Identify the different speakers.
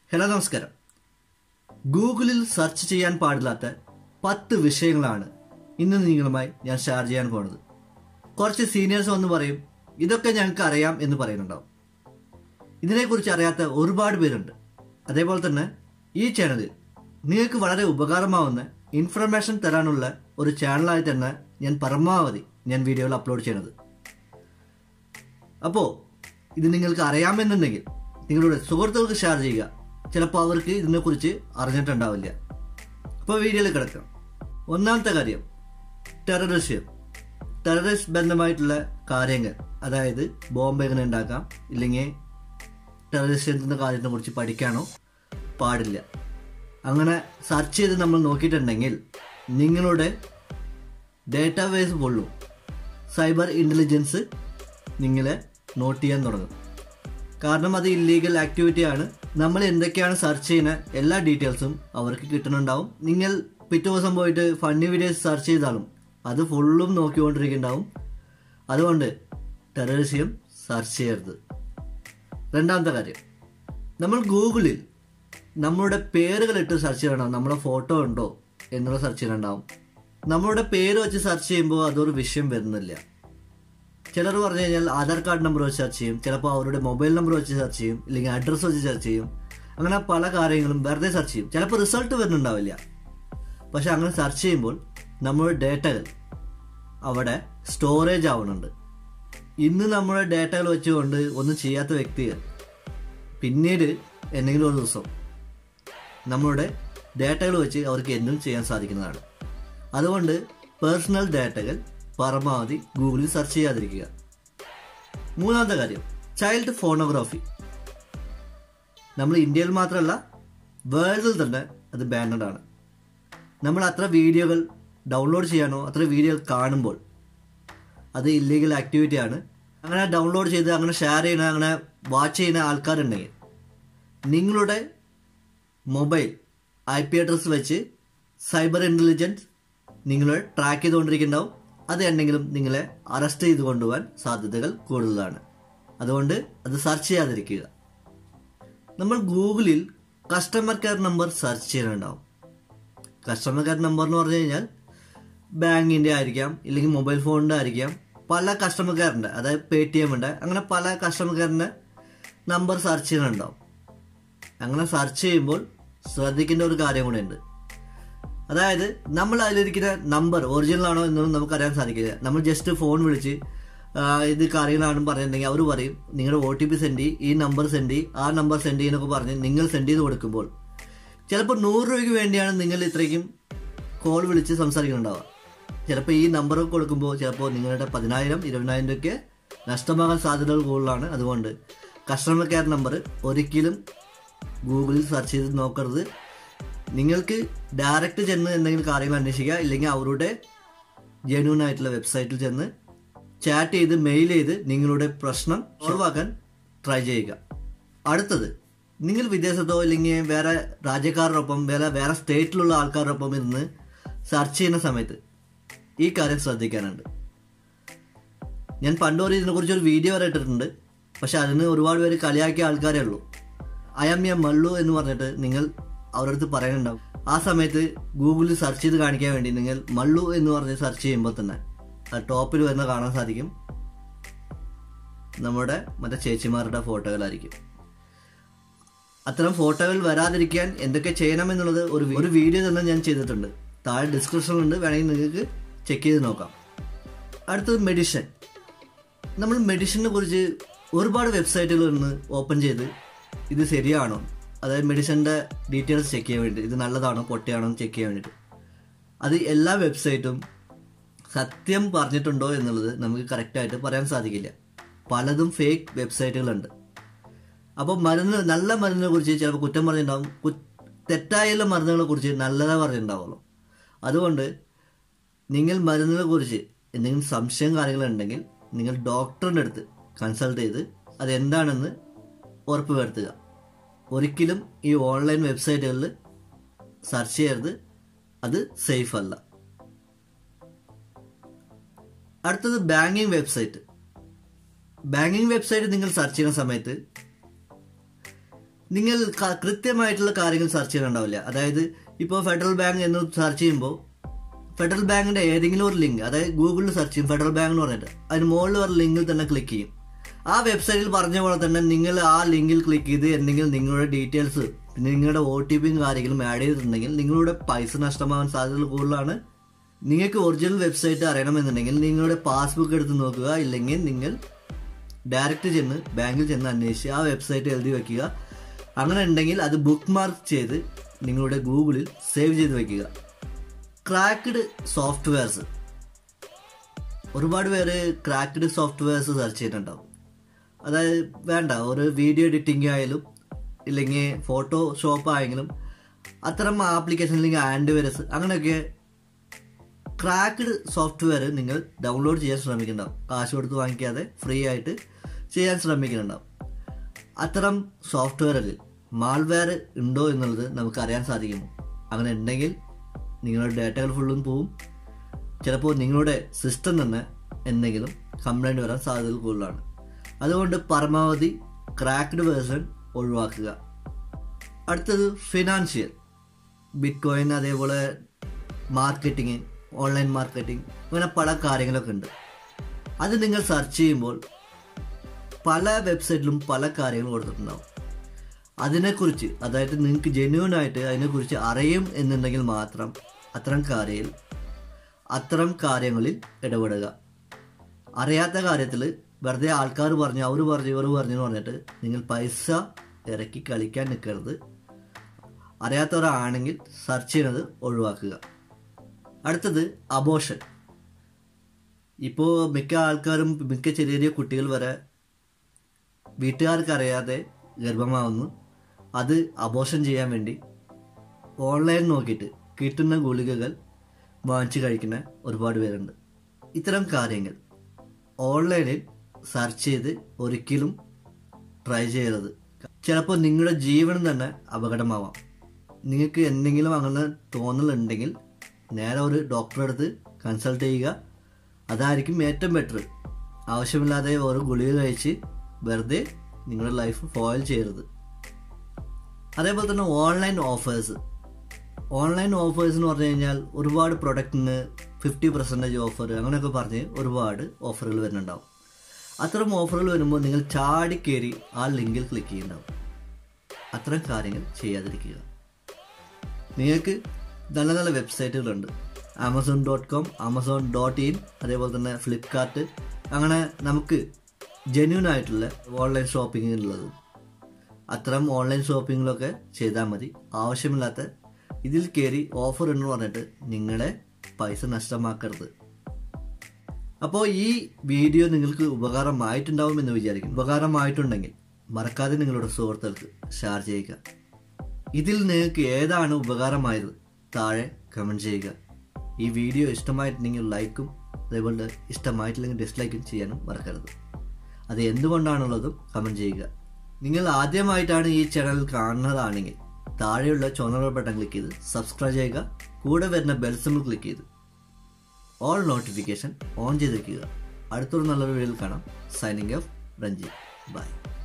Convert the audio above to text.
Speaker 1: hello നമസ്കാരം ഗൂഗിളിൽ search ചെയ്യാൻ പാടില്ലാത്ത പത്ത് വിഷയങ്ങളാണ് ഇന്ന് നിങ്ങളുമായി ഞാൻ ഷെയർ ചെയ്യാൻ പോണത് കുറച്ച് സീനിയേഴ്സ് വന്ന് പറയും ഇതൊക്കെ ഞങ്ങൾക്ക് അറിയാം എന്ന് പറയുന്നുണ്ടാവും ഇതിനെക്കുറിച്ച് അറിയാത്ത ഒരുപാട് പേരുണ്ട് അതേപോലെ തന്നെ ഈ ചാനലിൽ നിങ്ങൾക്ക് വളരെ ഉപകാരമാവുന്ന ഇൻഫർമേഷൻ തരാനുള്ള ഒരു ചാനലായി തന്നെ ഞാൻ പരമാവധി ഞാൻ വീഡിയോകൾ അപ്ലോഡ് ചെയ്യുന്നത് അപ്പോൾ ഇത് നിങ്ങൾക്ക് അറിയാമെന്നുണ്ടെങ്കിൽ നിങ്ങളുടെ സുഹൃത്തുക്കൾക്ക് ഷെയർ ചെയ്യുക ചിലപ്പോൾ അവർക്ക് ഇതിനെക്കുറിച്ച് അറിഞ്ഞിട്ടുണ്ടാവില്ല അപ്പോൾ വീഡിയോയിൽ കിടക്കാം ഒന്നാമത്തെ കാര്യം ടെററിസ്റ്റ് ടെററിസ്റ്റ് ബന്ധമായിട്ടുള്ള കാര്യങ്ങൾ അതായത് ബോംബ് എങ്ങനെ ഉണ്ടാക്കാം ഇല്ലെങ്കിൽ ടെററിസ്റ്റ് കാര്യത്തിനെ കുറിച്ച് പഠിക്കാനോ പാടില്ല അങ്ങനെ സെർച്ച് ചെയ്ത് നമ്മൾ നോക്കിയിട്ടുണ്ടെങ്കിൽ നിങ്ങളുടെ ഡേറ്റാബേസ് പൊള്ളും സൈബർ ഇൻ്റലിജൻസ് നിങ്ങളെ നോട്ട് ചെയ്യാൻ തുടങ്ങും കാരണം അത് ഇല്ലീഗൽ ആക്ടിവിറ്റി ആണ് നമ്മൾ എന്തൊക്കെയാണ് സെർച്ച് ചെയ്യുന്ന എല്ലാ ഡീറ്റെയിൽസും അവർക്ക് കിട്ടുന്നുണ്ടാവും നിങ്ങൾ പിറ്റേ ദിവസം പോയിട്ട് ഫണ്ണി വീഡിയോസ് സെർച്ച് ചെയ്താലും അത് ഫുള്ളും നോക്കിക്കൊണ്ടിരിക്കുന്നുണ്ടാവും അതുകൊണ്ട് ടെററിസ്യം സെർച്ച് ചെയ്യരുത് രണ്ടാമത്തെ കാര്യം നമ്മൾ ഗൂഗിളിൽ നമ്മളുടെ പേരുകൾ ഇട്ട് സെർച്ച് ചെയ്യണം നമ്മുടെ ഫോട്ടോ ഉണ്ടോ എന്നുള്ള സെർച്ച് ചെയ്യണ്ടാവും നമ്മളുടെ പേര് വെച്ച് സെർച്ച് ചെയ്യുമ്പോൾ അതൊരു വിഷയം വരുന്നില്ല ചിലർ പറഞ്ഞു കഴിഞ്ഞാൽ ആധാർ കാർഡ് നമ്പർ വെച്ച് സെർച്ച് ചെയ്യും ചിലപ്പോൾ അവരുടെ മൊബൈൽ നമ്പർ വെച്ച് സെർച്ച് ചെയ്യും ഇല്ലെങ്കിൽ അഡ്രസ്സ് വെച്ച് സെർച്ച് ചെയ്യും അങ്ങനെ പല കാര്യങ്ങളും വെറുതെ സെർച്ച് ചെയ്യും ചിലപ്പോൾ റിസൾട്ട് വരുന്നുണ്ടാവില്ല പക്ഷെ അങ്ങനെ സെർച്ച് ചെയ്യുമ്പോൾ നമ്മുടെ ഡേറ്റകൾ അവിടെ സ്റ്റോറേജ് ആവുന്നുണ്ട് ഇന്ന് നമ്മുടെ ഡേറ്റകൾ വെച്ചുകൊണ്ട് ഒന്നും ചെയ്യാത്ത വ്യക്തികൾ പിന്നീട് എന്തെങ്കിലും ഒരു ദിവസം നമ്മളുടെ ഡേറ്റകൾ വെച്ച് അവർക്ക് എന്തും ചെയ്യാൻ സാധിക്കുന്നതാണ് അതുകൊണ്ട് പേഴ്സണൽ ഡേറ്റകൾ പരമാവധി ഗൂഗിളിൽ സെർച്ച് ചെയ്യാതിരിക്കുക മൂന്നാമത്തെ കാര്യം ചൈൽഡ് ഫോണോഗ്രാഫി നമ്മൾ ഇന്ത്യയിൽ മാത്രമല്ല വേൾഡിൽ തന്നെ അത് ബാനഡ് ആണ് നമ്മൾ അത്ര വീഡിയോകൾ ഡൗൺലോഡ് ചെയ്യാനോ അത്ര വീഡിയോകൾ കാണുമ്പോൾ അത് ഇല്ലീഗൽ ആക്ടിവിറ്റി ആണ് അങ്ങനെ ഡൗൺലോഡ് ചെയ്ത് അങ്ങനെ ഷെയർ ചെയ്യുന്ന അങ്ങനെ വാച്ച് ചെയ്യുന്ന ആൾക്കാരുണ്ടെങ്കിൽ നിങ്ങളുടെ മൊബൈൽ ഐ പി അഡ്രസ് വെച്ച് സൈബർ ഇൻ്റലിജൻസ് നിങ്ങളെ ട്രാക്ക് ചെയ്തുകൊണ്ടിരിക്കുന്നുണ്ടാവും അത് എന്തെങ്കിലും നിങ്ങളെ അറസ്റ്റ് ചെയ്ത് കൊണ്ടുപോകാൻ സാധ്യതകൾ കൂടുതലാണ് അതുകൊണ്ട് അത് സെർച്ച് ചെയ്യാതിരിക്കുക നമ്മൾ ഗൂഗിളിൽ കസ്റ്റമർ കെയർ നമ്പർ സെർച്ച് ചെയ്യാനുണ്ടാവും കസ്റ്റമർ കെയർ നമ്പർ എന്ന് പറഞ്ഞു കഴിഞ്ഞാൽ ബാങ്കിൻ്റെ ആയിരിക്കാം ഇല്ലെങ്കിൽ മൊബൈൽ ഫോണിൻ്റെ ആയിരിക്കാം പല കസ്റ്റമർ കെയറിൻ്റെ അതായത് പേ ടി എം ഉണ്ട് അങ്ങനെ പല കസ്റ്റമർ കെയറിൻ്റെ നമ്പർ സെർച്ച് ചെയ്യാനുണ്ടാവും അങ്ങനെ സെർച്ച് ചെയ്യുമ്പോൾ ശ്രദ്ധിക്കേണ്ട ഒരു കാര്യം കൂടെ ഉണ്ട് അതായത് നമ്മൾ അതിലിരിക്കുന്ന നമ്പർ ഒറിജിനൽ ആണോ എന്നൊന്നും നമുക്ക് അറിയാൻ സാധിക്കില്ല നമ്മൾ ജസ്റ്റ് ഫോൺ വിളിച്ച് ആ, ഇത് കാര്യങ്ങളാണെന്ന് പറഞ്ഞിട്ടുണ്ടെങ്കിൽ അവർ പറയും നിങ്ങളുടെ ഒ ടി പി സെൻഡ് ചെയ്യും ഈ നമ്പർ സെൻഡ് ചെയ്യും ആ നമ്പർ സെൻഡ് ചെയ്യുന്നൊക്കെ പറഞ്ഞ് നിങ്ങൾ സെൻഡ് ചെയ്ത് കൊടുക്കുമ്പോൾ ചിലപ്പോൾ നൂറ് രൂപയ്ക്ക് വേണ്ടിയാണ് നിങ്ങൾ ഇത്രയ്ക്കും കോൾ വിളിച്ച് സംസാരിക്കുന്നുണ്ടാവുക ചിലപ്പോൾ ഈ നമ്പർ കൊടുക്കുമ്പോൾ ചിലപ്പോൾ നിങ്ങളുടെ പതിനായിരം ഇരുപതിനായിരം രൂപയ്ക്ക് നഷ്ടമാകാൻ സാധ്യതകൾ കൂടുതലാണ് അതുകൊണ്ട് കസ്റ്റമർ കെയർ നമ്പർ ഒരിക്കലും ഗൂഗിളിൽ സെർച്ച് ചെയ്ത് നോക്കരുത് നിങ്ങൾക്ക് ഡയറക്റ്റ് ചെന്ന് എന്തെങ്കിലും കാര്യങ്ങൾ അന്വേഷിക്കുക ഇല്ലെങ്കിൽ അവരുടെ ജെന്യൂൻ ആയിട്ടുള്ള വെബ്സൈറ്റിൽ ചെന്ന് ചാറ്റ് ചെയ്ത് മെയിൽ ചെയ്ത് നിങ്ങളുടെ പ്രശ്നം ഒഴിവാക്കാൻ ട്രൈ ചെയ്യുക അടുത്തത് നിങ്ങൾ വിദേശത്തോ ഇല്ലെങ്കിൽ വേറെ രാജ്യക്കാരോടൊപ്പം വേറെ വേറെ സ്റ്റേറ്റിലുള്ള ആൾക്കാരോടൊപ്പം ഇരുന്ന് സെർച്ച് ചെയ്യുന്ന സമയത്ത് ഈ കാര്യം ശ്രദ്ധിക്കാനുണ്ട് ഞാൻ പണ്ട് ഒരു ഇതിനെക്കുറിച്ച് ഒരു വീഡിയോ വരെ ഇട്ടിട്ടുണ്ട് പക്ഷെ അതിന് ഒരുപാട് പേര് കളിയാക്കിയ ആൾക്കാരേ ഉള്ളൂ ഐ എം എ മള്ളു എന്ന് പറഞ്ഞിട്ട് നിങ്ങൾ അവരുടെ അടുത്ത് പറയാനുണ്ടാവും ആ സമയത്ത് ഗൂഗിളിൽ സെർച്ച് ചെയ്ത് കാണിക്കാൻ വേണ്ടി നിങ്ങൾ മള്ളു എന്ന് പറഞ്ഞ് സെർച്ച് ചെയ്യുമ്പോൾ തന്നെ ആ ടോപ്പിൽ വരുന്ന കാണാൻ സാധിക്കും നമ്മുടെ മറ്റേ ചേച്ചിമാരുടെ ഫോട്ടോകളായിരിക്കും അത്തരം ഫോട്ടോകൾ വരാതിരിക്കാൻ എന്തൊക്കെ ചെയ്യണമെന്നുള്ളത് ഒരു വി- ഒരു വീഡിയോ തന്നെ ഞാൻ ചെയ്തിട്ടുണ്ട് താഴെ ഡിസ്ക്രിപ്ഷനിലുണ്ട് വേണമെങ്കിൽ നിങ്ങൾക്ക് ചെക്ക് ചെയ്ത് നോക്കാം അടുത്തത് മെഡിഷൻ നമ്മൾ മെഡിസിനെ കുറിച്ച് ഒരുപാട് വെബ്സൈറ്റുകൾ ഒന്ന് ഓപ്പൺ ചെയ്ത് ഇത് ശരിയാണോ അതായത് മെഡിസിൻ്റെ ഡീറ്റെയിൽസ് ചെക്ക് ചെയ്യാൻ വേണ്ടി ഇത് നല്ലതാണോ പൊട്ടയാണോ എന്ന് ചെക്ക് ചെയ്യാൻ വേണ്ടിയിട്ട് അത് എല്ലാ വെബ്സൈറ്റും സത്യം പറഞ്ഞിട്ടുണ്ടോ എന്നുള്ളത് നമുക്ക് കറക്റ്റായിട്ട് പറയാൻ സാധിക്കില്ല പലതും ഫേക്ക് വെബ്സൈറ്റുകളുണ്ട് അപ്പോൾ മരുന്ന് നല്ല മരുന്നിനെ കുറിച്ച് ചിലപ്പോൾ കുറ്റം പറഞ്ഞിട്ടുണ്ടാവും കു- തെറ്റായുള്ള മരുന്നുകളെ കുറിച്ച് നല്ലതാ പറഞ്ഞിട്ടുണ്ടാവുള്ളൂ അതുകൊണ്ട് നിങ്ങൾ മരുന്നിനെ കുറിച്ച് എന്തെങ്കിലും സംശയം കാര്യങ്ങളുണ്ടെങ്കിൽ നിങ്ങൾ ഡോക്ടറിൻ്റെ അടുത്ത് കൺസൾട്ട് ചെയ്ത് അതെന്താണെന്ന് ഉറപ്പ് വരുത്തുക ഒരിക്കലും ഈ ഓൺലൈൻ വെബ്സൈറ്റുകളിൽ സെർച്ച് ചെയ്യരുത് അത് സേഫ് അല്ല അടുത്തത് ബാങ്കിങ് വെബ്സൈറ്റ് ബാങ്കിങ് വെബ്സൈറ്റ് നിങ്ങൾ സെർച്ച് ചെയ്യുന്ന സമയത്ത് നിങ്ങൾ ക- കൃത്യമായിട്ടുള്ള കാര്യങ്ങൾ സെർച്ച് ചെയ്യണുണ്ടാവില്ല അതായത് ഇപ്പോൾ ഫെഡറൽ ബാങ്ക് എന്ന് സെർച്ച് ചെയ്യുമ്പോൾ ഫെഡറൽ ബാങ്കിന്റെ ഏതെങ്കിലും ഒരു ലിങ്ക് അതായത് ഗൂഗിളിൽ സെർച്ച് ചെയ്യും ഫെഡറൽ ബാങ്ക് എന്ന് പറഞ്ഞിട്ട് അതിന് മുകളിൽ ഒരു ലിങ്കിൽ തന്നെ ക്ലിക്ക് ചെയ്യും ആ വെബ്സൈറ്റിൽ പറഞ്ഞ പോലെ തന്നെ നിങ്ങൾ ആ ലിങ്കിൽ ക്ലിക്ക് ചെയ്ത് എന്തെങ്കിലും നിങ്ങളുടെ ഡീറ്റെയിൽസ് പിന്നെ നിങ്ങളുടെ ഒ ടി പിയും കാര്യങ്ങളും ആഡ് ചെയ്തിട്ടുണ്ടെങ്കിൽ നിങ്ങളുടെ പൈസ നഷ്ടമാകാൻ സാധ്യതകൾ കൂടുതലാണ് നിങ്ങൾക്ക് ഒറിജിനൽ വെബ്സൈറ്റ് അറിയണമെന്നുണ്ടെങ്കിൽ നിങ്ങളുടെ പാസ്ബുക്ക് എടുത്ത് നോക്കുക ഇല്ലെങ്കിൽ നിങ്ങൾ ഡയറക്റ്റ് ചെന്ന് ബാങ്കിൽ ചെന്ന് അന്വേഷിച്ച് ആ വെബ്സൈറ്റ് എഴുതി വെക്കുക അങ്ങനെ ഉണ്ടെങ്കിൽ അത് ബുക്ക് മാർക്ക് ചെയ്ത് നിങ്ങളുടെ ഗൂഗിളിൽ സേവ് ചെയ്ത് വെക്കുക ക്രാക്ക്ഡ് സോഫ്റ്റ്വെയർസ് ഒരുപാട് പേര് ക്രാക്ക്ഡ് സോഫ്റ്റ്വെയർസ് സെർച്ച് ചെയ്തിട്ടുണ്ടാവും അതായത് വേണ്ട ഒരു വീഡിയോ എഡിറ്റിംഗ് ആയാലും ഇല്ലെങ്കിൽ ഫോട്ടോഷോപ്പ് ആയെങ്കിലും അത്തരം ആപ്ലിക്കേഷൻ അല്ലെങ്കിൽ ആൻഡ് അങ്ങനെയൊക്കെ ക്രാക്ക്ഡ് സോഫ്റ്റ്വെയർ നിങ്ങൾ ഡൗൺലോഡ് ചെയ്യാൻ ശ്രമിക്കുന്നുണ്ടാവും കാശ് കൊടുത്ത് വാങ്ങിക്കാതെ ഫ്രീ ആയിട്ട് ചെയ്യാൻ ശ്രമിക്കുന്നുണ്ടാവും അത്തരം സോഫ്റ്റ്വെയറിൽ മാൾവെയർ ഉണ്ടോ എന്നുള്ളത് നമുക്ക് അറിയാൻ സാധിക്കുമോ അങ്ങനെ ഉണ്ടെങ്കിൽ നിങ്ങളുടെ ഡാറ്റകൾ ഫുള്ളും പോവും ചിലപ്പോൾ നിങ്ങളുടെ സിസ്റ്റം തന്നെ എന്തെങ്കിലും കംപ്ലൈൻറ്റ് വരാൻ സാധ്യതകൾ കൂടുതലാണ് അതുകൊണ്ട് പരമാവധി ക്രാക്ക്ഡ് വേർഷൻ ഒഴിവാക്കുക അടുത്തത് ഫിനാൻഷ്യൽ ബിറ്റ് കോയിൻ അതേപോലെ മാർക്കറ്റിംഗ് ഓൺലൈൻ മാർക്കറ്റിംഗ് അങ്ങനെ പല കാര്യങ്ങളൊക്കെ ഉണ്ട് അത് നിങ്ങൾ സെർച്ച് ചെയ്യുമ്പോൾ പല വെബ്സൈറ്റിലും പല കാര്യങ്ങൾ കൊടുത്തിട്ടുണ്ടാവും അതിനെക്കുറിച്ച് അതായത് നിങ്ങൾക്ക് ജെന്യൂൻ ആയിട്ട് അതിനെക്കുറിച്ച് അറിയും എന്നുണ്ടെങ്കിൽ മാത്രം അത്തരം കാര്യത്തിൽ അത്തരം കാര്യങ്ങളിൽ ഇടപെടുക അറിയാത്ത കാര്യത്തിൽ വെറുതെ ആൾക്കാർ പറഞ്ഞു അവർ പറഞ്ഞു ഇവർ പറഞ്ഞു എന്ന് പറഞ്ഞിട്ട് നിങ്ങൾ പൈസ ഇറക്കി കളിക്കാൻ നിൽക്കരുത് അറിയാത്തവരാണെങ്കിൽ സെർച്ച് ചെയ്യുന്നത് ഒഴിവാക്കുക അടുത്തത് അബോഷൻ ഇപ്പോൾ മിക്ക ആൾക്കാരും മിക്ക ചെറിയ ചെറിയ കുട്ടികൾ വരെ വീട്ടുകാർക്ക് അറിയാതെ ഗർഭമാവുന്നു അത് അബോഷൻ ചെയ്യാൻ വേണ്ടി ഓൺലൈൻ നോക്കിയിട്ട് കിട്ടുന്ന ഗുളികകൾ വാങ്ങിച്ച് കഴിക്കുന്ന ഒരുപാട് പേരുണ്ട് ഇത്തരം കാര്യങ്ങൾ ഓൺലൈനിൽ സെർച്ച് ചെയ്ത് ഒരിക്കലും ട്രൈ ചെയ്യരുത് ചിലപ്പോൾ നിങ്ങളുടെ ജീവനും തന്നെ അപകടമാവാം നിങ്ങൾക്ക് എന്തെങ്കിലും അങ്ങനെ തോന്നലുണ്ടെങ്കിൽ നേരെ ഒരു ഡോക്ടറെ അടുത്ത് കൺസൾട്ട് ചെയ്യുക അതായിരിക്കും ഏറ്റവും ബെറ്റർ ആവശ്യമില്ലാതെ ഒരു ഗുളിക കഴിച്ച് വെറുതെ നിങ്ങളുടെ ലൈഫ് ഫോയിൽ ചെയ്യരുത് അതേപോലെ തന്നെ ഓൺലൈൻ ഓഫേഴ്സ് ഓൺലൈൻ ഓഫേഴ്സ് എന്ന് പറഞ്ഞു കഴിഞ്ഞാൽ ഒരുപാട് പ്രൊഡക്റ്റിന് ഫിഫ്റ്റി പെർസെൻറ്റേജ് ഓഫർ അങ്ങനെയൊക്കെ പറഞ്ഞ് ഒരുപാട് ഓഫറുകൾ വരുന്നുണ്ടാവും അത്തരം ഓഫറുകൾ വരുമ്പോൾ നിങ്ങൾ ചാടി കയറി ആ ലിങ്കിൽ ക്ലിക്ക് ചെയ്യുന്നുണ്ടാവും അത്തരം കാര്യങ്ങൾ ചെയ്യാതിരിക്കുക നിങ്ങൾക്ക് നല്ല നല്ല വെബ്സൈറ്റുകളുണ്ട് Amazon dot com Amazon dot in അതേപോലെ തന്നെ ഫ്ലിപ്കാർട്ട് അങ്ങനെ നമുക്ക് ജെന്യൂൻ ആയിട്ടുള്ള ഓൺലൈൻ ഷോപ്പിംഗ് ഉള്ളത് അത്തരം ഓൺലൈൻ ഷോപ്പിങ്ങിലൊക്കെ ചെയ്താൽ മതി ആവശ്യമില്ലാത്ത ഇതിൽ കയറി ഓഫർ എന്ന് പറഞ്ഞിട്ട് നിങ്ങളെ പൈസ നഷ്ടമാക്കരുത് അപ്പോൾ ഈ വീഡിയോ നിങ്ങൾക്ക് ഉപകാരമായിട്ടുണ്ടാവും എന്ന് വിചാരിക്കും ഉപകാരമായിട്ടുണ്ടെങ്കിൽ മറക്കാതെ നിങ്ങളുടെ സുഹൃത്തുക്കൾക്ക് ഷെയർ ചെയ്യുക ഇതിൽ നിങ്ങൾക്ക് ഏതാണ് ഉപകാരമായത് താഴെ കമൻറ്റ് ചെയ്യുക ഈ വീഡിയോ ഇഷ്ടമായിട്ടുണ്ടെങ്കിൽ ലൈക്കും അതേപോലെ ഇഷ്ടമായിട്ടില്ലെങ്കിൽ ഡിസ്ലൈക്കും ചെയ്യാനും മറക്കരുത് അത് എന്തുകൊണ്ടാണുള്ളതും കമൻറ്റ് ചെയ്യുക നിങ്ങൾ ആദ്യമായിട്ടാണ് ഈ ചാനൽ കാണുന്നതാണെങ്കിൽ താഴെയുള്ള ചുവന്ന ബട്ടൺ ക്ലിക്ക് ചെയ്ത് സബ്സ്ക്രൈബ് ചെയ്യുക കൂടെ വരുന്ന ബെൽ സിമ്പിൾ ക്ലിക്ക് ചെയ്ത് ഓൾ നോട്ടിഫിക്കേഷൻ ഓൺ ചെയ്ത് വെക്കുക അടുത്തൊരു നല്ലൊരു വീഡിയോയിൽ കാണാം സൈനിങ് ഓഫ് രഞ്ജി ബൈ